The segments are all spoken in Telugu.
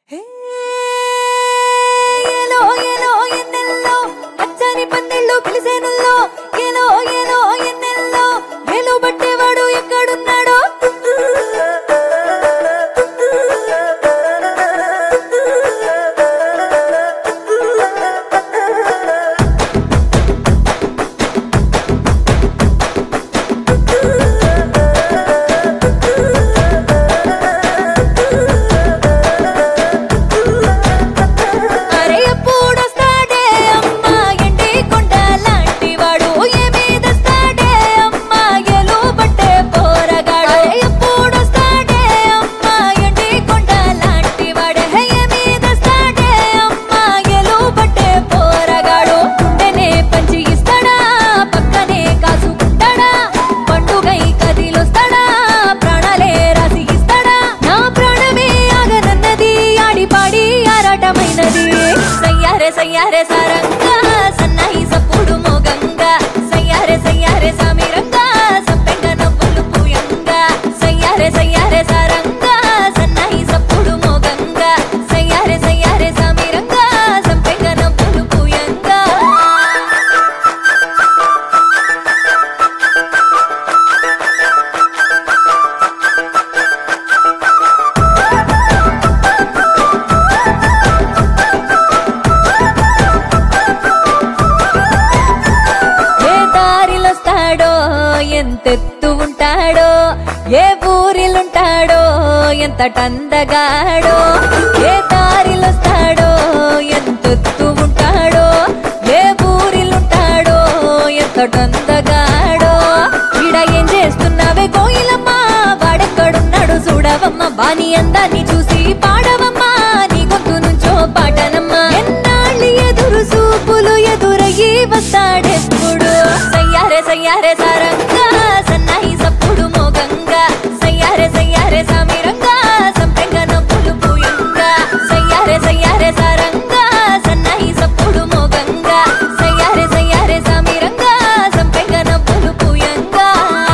హే, ఏలో ఏలో ఎన్నెల్లో పచ్చని పందిళ్ళు పిలిసేనుల్లో ఏలో ఏలో ఎన్నెల్లో వేలు పట్టేవాడు ఎక్కడున్నాడో అరే ఎప్పుడొస్తాడే అమ్మా ఎండి కొండ లాంటి వాడు ఏమీదొస్తాడే అమ్మా ఎలు పట్టే పోరగాడు అరే ఎప్పుడొస్తాడే అమ్మా ఎండి కొండ లాంటి వాడే ఏమీదొస్తాడే అమ్మా ఎలు పట్టే పోరగాడు గుండెనే పంచి ఇస్తాడా పక్కనే కాసుకుంటాడా పండుగై కదిలొస్తాడా ప్రాణాలే రాసి ఇస్తాడా నా ప్రాణమే ఆగనన్నది ఆడి పాడి ఆరాటమైనది సయ్యారే సయ్యారే సారంగా సన్నాయి సప్పుడు మోగంగా సయ్యారే సయ్యారే సామిరంగా సంపెంగ నవ్వులు పూయంగా సయ్యారే సయ్యారే సారంగా సన్నాయి సప్పుడు మోగంగా సయ్యారే సయ్యారే సామిరంగా సంపెంగ నవ్వులు పూయంగా ఏ దారిలొస్తాడో ఎంతెత్తు ఉంటాడో ఏ ఊరిలుంటాడో ఎంత టందగాడో ఏ దారిలొస్తాడో ఎంతెత్తు ఉంటాడో ఏ ఊరిలుంటాడో ఎంత టందగాడో ఈడ ఏం చేస్తున్నావే కోయిలమ్మా వాడెక్కడున్నాడు చూడవమ్మ బాని అందాన్ని చూసి పాడవమ్మా నీ గొంతు నుంచో పాటనమ్మా ఎన్నాళ్ళు ఎదురు చూపులు ఎదురయ్యి వస్తాడెప్పుడు సయ్యారే సయ్యారే సారంగా సన్నాయి సప్పుడు మోగంగా సయ్యారే సయ్యారే సామిరంగా సంపెంగ నవ్వులు పూయంగా సయ్యారే సయ్యారే సారంగా సన్నాయి సప్పుడు మోగంగా సయ్యారే సయ్యారే సామిరంగా సంపెంగ నవ్వులు పూయంగా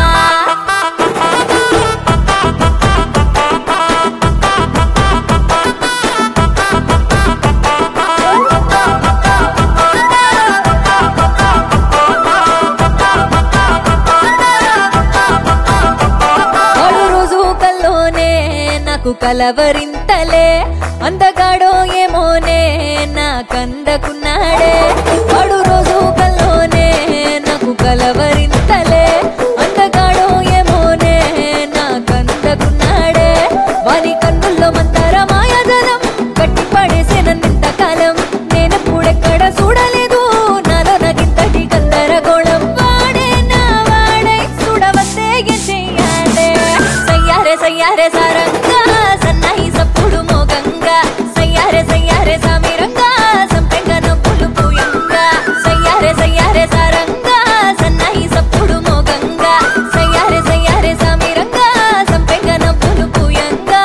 వాడు రోజు కల్లోనే నాకు కలవరింతలే అందగాడో ఏమోనే నాకందకున్నాడే వాడు రోజు కల్లోనే నాకు కలవరింతలే అందగాడో ఏమోనే నాకందకున్నాడే వాని కన్నుల్లో మంతర మాయాజలం కట్టి పడేసేనంత కాలం నేను పూడెక్కడ చూడలేదు నాలో నగింతటి గందరగోళం వాడే నా వాడై చూడవస్తే ఏం చెయ్యాలే సయ్యారే సయ్యారే సారంగా సన్నాయి సప్పుడు మోగంగా సయ్యారే సయ్యారే సామిరంగా సంపెంగ నవ్వులు పూయంగా సయ్యారే సయ్యారే సారంగా సన్నాయి సప్పుడు మోగంగా సయ్యారే సయ్యారే సామిరంగా సంపెంగ నవ్వులు పూయంగా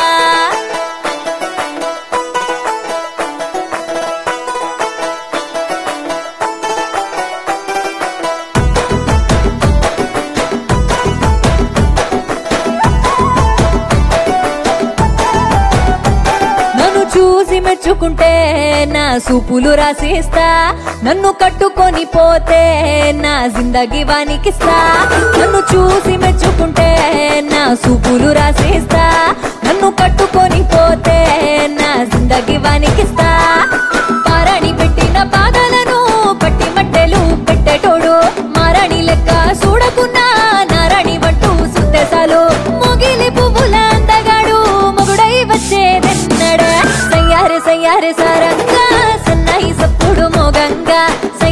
నన్ను చూసి మెచ్చుకుంటే నా సూపులు రాసిస్తా నన్ను కట్టుకొని పోతే నా జిందగీ వానికిస్తా నన్ను చూసి మెచ్చుకుంటే నా సూపులు రాసిస్తా నన్ను కట్టుకొని పోతే నా జిందగీ వానికిస్తా పారాణి పెట్టిన పాదాలను పట్టి మట్టెలు పెట్టేటోడు మారాణి లెక్క చూడకున్నా నారాణి వంటూ సుత్తెసాలు మొగిలి పువ్వుల అందగాడు మొగుడై వచ్చేదెన్నడ సయ్యారే సయ్యారే సారంగా సన్నాయి సప్పుడు మోగంగా